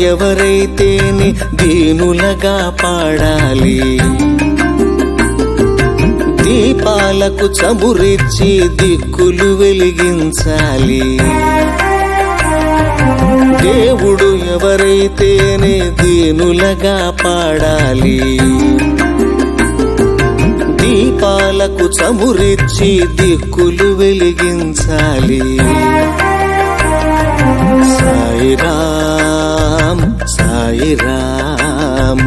ఎవరైతేనే దీనులగా పాడాలి దీపాలకు చమురిచ్చి దిక్కులు వెలిగించాలి దేవుడు ఎవరైతేనే దీనులగా పాడాలి దీపాలకు చమురిచ్చి దిక్కులు వెలిగించాలి సాయిరాం సాయిరాం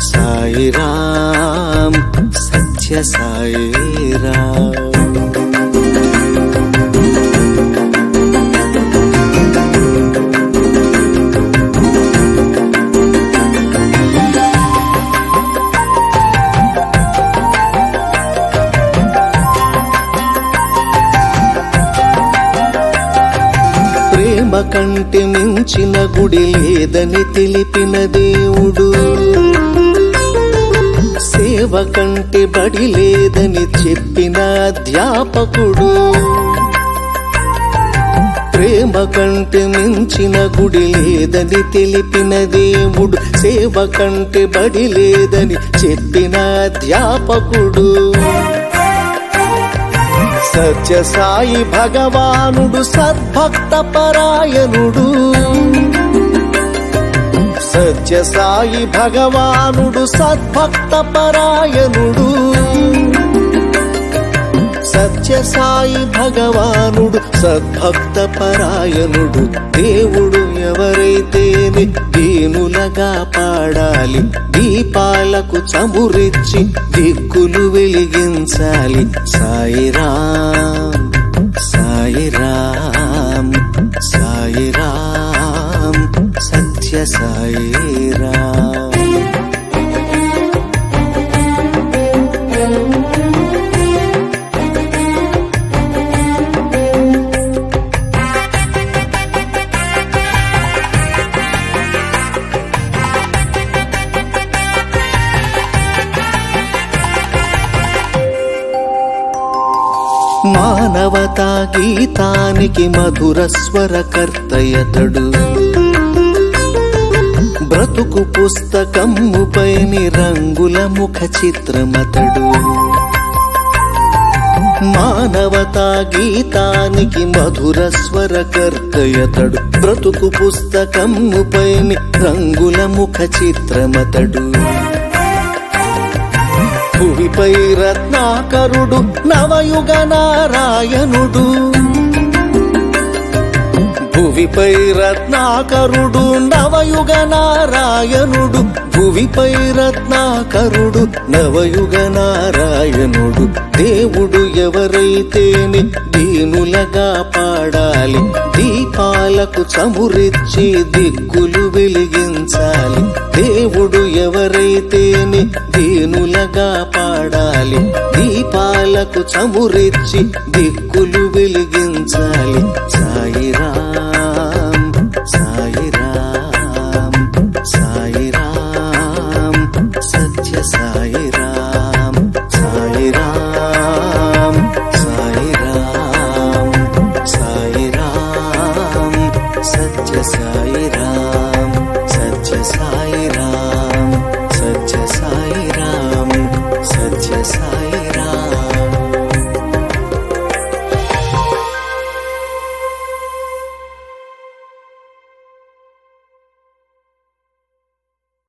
సాయిరాం సత్య సాయిరాం ప్రేమ కంటే మించిన గుడి లేదని తెలిపిన దేవుడు సేవ కంటే బడి లేదని చెప్పిన అధ్యాపకుడు ప్రేమ కంటే మించిన గుడి లేదని తెలిపిన దేవుడు సేవ కంటే బడి లేదని చెప్పిన అధ్యాపకుడు సత్య సాయి భగవానుడు సద్భక్త పరాయణుడు సత్య సాయి భగవానుడు సద్భక్త పరాయణుడు సత్య సాయి భగవానుడు సద్భక్త పరాయణుడు దేవుడు ఎవరైతేనే దీనులగా పాడాలి దీపాలకు చమురిచ్చి దిక్కులు వెలిగించాలి సాయిరాం సాయిరాం సాయిరాం సత్య సాయిరాం మానవతా గీతానికి మధుర స్వరకర్తయతడు బ్రతుకు పుస్తకముపైని రంగుల ముఖ చిత్రమతడు మానవతా గీతానికి మధుర స్వరకర్తయతడు బ్రతుకు పుస్తకముపైని రంగుల ముఖ చిత్రమతడు భువిపై రత్నాకరుడు నవయుగ నారాయణుడు భువిపై రత్నాకరుడు నవయుగ నారాయణుడు భువిపై రత్నాకరుడు నవయుగ నారాయణుడు దేవుడు ఎవరైతేనే దీనులగా పాడాలి దీపాలకు చమురిచ్చి దిక్కులు వెలిగించాలి దేవుడు ఎవరైతేనే దీనులగా పాడాలి దీపాలకు చమురిచ్చి దిక్కులు వెలిగించాలి సాయిరాం సాయిరాం సాయిరాం సత్య సాయిరాం సాయిరాం సాయిరాం సాయిరాం సత్య సాయిరాం సత్య సాయిరాం సత్య సాయిరాం సత్య సాయి